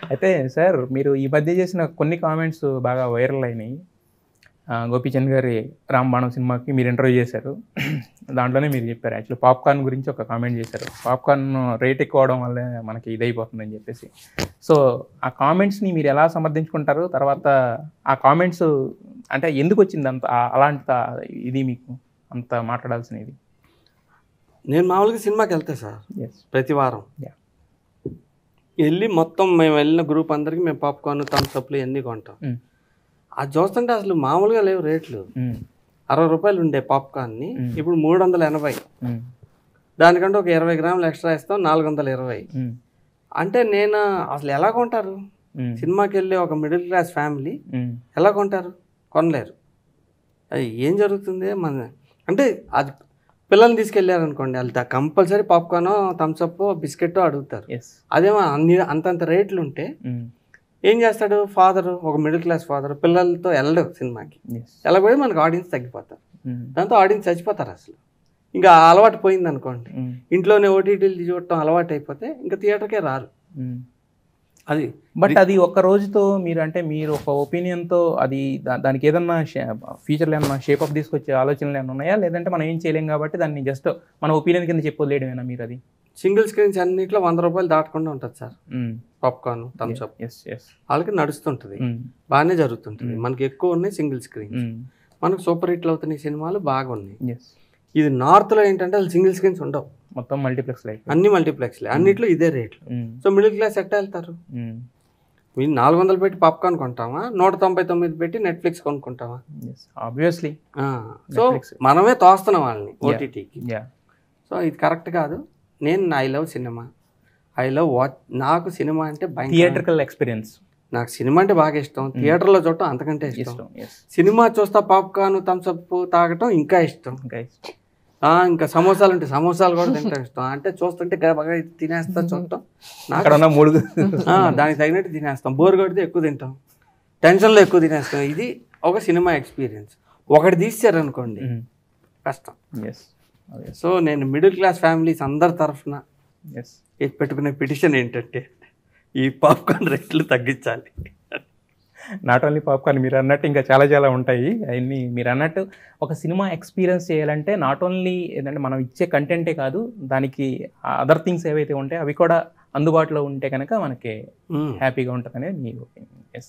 అయితే సార్ మీరు ఈ మధ్య చేసిన కొన్ని కామెంట్స్ బాగా వైరల్ అయినాయి ఆ, గోపీచంద్ గారి రాంబాణం సినిమాకి మీరు ఇంటర్వ్యూ చేశారు దాంట్లోనే మీరు చెప్పారు యాక్చువల్లీ పాప్కార్న్ గురించి ఒక కామెంట్ చేశారు పాప్కార్న్ రేట్ ఎక్కువ అవడం వల్లే మనకి ఇదైపోతుందని చెప్పేసి సో ఆ కామెంట్స్ని మీరు ఎలా సమర్థించుకుంటారు తర్వాత ఆ కామెంట్స్ అంటే ఎందుకు వచ్చింది అంత ఆ- అలాంటి తా- ఇది మీకు అంత మాట్లాడాల్సిన ఇది నేను మామూలుగా సినిమాకి వెళ్తా సార్ ఎస్ ప్రతి వారం Yeah. వెళ్ళి మొత్తం మేము వెళ్ళిన గ్రూప్ అందరికి మేము పాప్కార్న్ థమ్స్ అప్లు ఇవన్నీ కొంటాం అది చూస్తుంటే అసలు మామూలుగా లేవు రేట్లు అరవై రూపాయలు ఉండే పాప్కార్న్ని ఇప్పుడు మూడు వందల ఎనభై దానికంటే ఒక ఇరవై గ్రాములు ఎక్స్ట్రా ఇస్తాం నాలుగు వందల ఇరవై అంటే నేను అసలు ఎలా కొంటారు సినిమాకి వెళ్ళే ఒక మిడిల్ క్లాస్ ఫ్యామిలీ ఎలా కొంటారు కొనలేరు అది ఏం జరుగుతుంది మన అంటే అది పిల్లల్ని తీసుకెళ్ళారు అనుకోండి వాళ్ళు కంపల్సరీ పాప్కార్న్ థమ్స్అప్ బిస్కెట్ అడుగుతారు ఎస్ అదేమో అన్ని అంతంత రేట్లు ఉంటే ఏం చేస్తాడు ఫాదర్ ఒక మిడిల్ క్లాస్ ఫాదర్ పిల్లలతో వెళ్ళడు సినిమాకి ఎస్ వెళ్ళకపోతే మనకు ఆడియన్స్ తగ్గిపోతారు దాంతో ఆడియన్స్ చచ్చిపోతారు అసలు ఇంకా ఆ అలవాటు పోయింది అనుకోండి ఇంట్లోనే ఓటీటీలు చూడటం అలవాటు అయిపోతే ఇంకా థియేటర్కే రారు అది బట్ అది ఒక్క రోజుతో మీరు అంటే మీరు ఒక ఒపీనియన్తో అది దా- దానికి ఏదన్నా ఫ్యూచర్లో ఏమన్నా షేప్ అప్ తీసుకొచ్చే ఆలోచనలు ఏమైనా ఉన్నాయా లేదంటే మనం ఏం చేయలేం కాబట్టి దాన్ని జస్ట్ మన ఒపీనియన్ కింద చెప్పలేడమేనా మీరు అది సింగిల్ స్క్రీన్స్ అన్నిట్లో వంద రూపాయలు దాటకుండా ఉంటుంది sir popcorn Thums Up yes yes వాళ్ళకి నడుస్తుంటుంది బాగానే జరుగుతుంటుంది మనకి ఎక్కువ ఉన్నాయి సింగిల్ స్క్రీన్ మనకు సూపర్ హిట్లు అవుతున్నాయి సినిమాలు బాగా ఉన్నాయి ఎస్ ఇది నార్త్లో ఏంటంటే అసలు సింగిల్ స్క్రీన్స్ ఉండవు మొత్తం మల్టీప్లెక్స్ లైక్ అన్ని మల్టీప్లెక్స్లే అన్నిట్లో ఇదే రేట్లు సో మిడిల్ క్లాస్ ఎట్లా వెళ్తారు మీరు నాలుగు వందలు పెట్టి పాప్కార్న్ కొంటామా నూట తొంభై తొమ్మిది పెట్టి నెట్ఫ్లిక్స్ కొనుక్కుంటామా ఎస్ ఆబ్వియస్లీ సో మనమే తోస్తున్నాం వాళ్ళని ఓటీటీకి యా సో ఇది కరెక్ట్ కాదు నేను I love cinema I love watch నాకు సినిమా అంటే భయం థియేటర్కల్ ఎక్స్పీరియన్స్ నాకు సినిమా అంటే బాగా ఇష్టం థియేటర్లో చూడటం అంతకంటే ఇష్టం ఇష్టం ఎస్ సినిమా చూస్తా పాప్కార్న్ థమ్స్అప్ తాగటం ఇంకా ఇష్టం ఇంకా ఇష్టం ఆ, ఇంకా సమోసాలు ఉంటాయి సమోసాలు కూడా తింటాం ఇష్టం అంటే చూస్తుంటే బాగా తినేస్తా చూడటం నాకు అక్కడ ఉన్న మూడు ఆ, దానికి తగినట్టు తినేస్తాం బోర్ కొడితే ఎక్కువ తింటాం టెన్షన్లో ఎక్కువ తినేస్తాం ఇది ఒక సినిమా ఎక్స్పీరియన్స్ ఒకటి తీసారనుకోండి కష్టం ఎస్ సో నేను మిడిల్ క్లాస్ ఫ్యామిలీస్ అందరి తరఫున ఎస్ పెట్టుకునే పిటిషన్ ఏంటంటే ఈ పాప్కార్న్ రేట్లు తగ్గించాలి నాట్ ఓన్లీ పాప్కార్న్ మీరు అన్నట్టు ఇంకా చాలా చాలా ఉంటాయి అవన్నీ మీరు అన్నట్టు ఒక సినిమా ఎక్స్పీరియన్స్ చేయాలంటే నాట్ ఓన్లీ ఏంటంటే మనం ఇచ్చే కంటెంటే కాదు దానికి అదర్ థింగ్స్ ఏవైతే ఉంటాయో అవి కూడా అందుబాటులో ఉంటే కనుక మనకి మ్మ్. హ్యాపీగా ఉంటుంది అనేది మీ ఒపీనియన్ ఎస్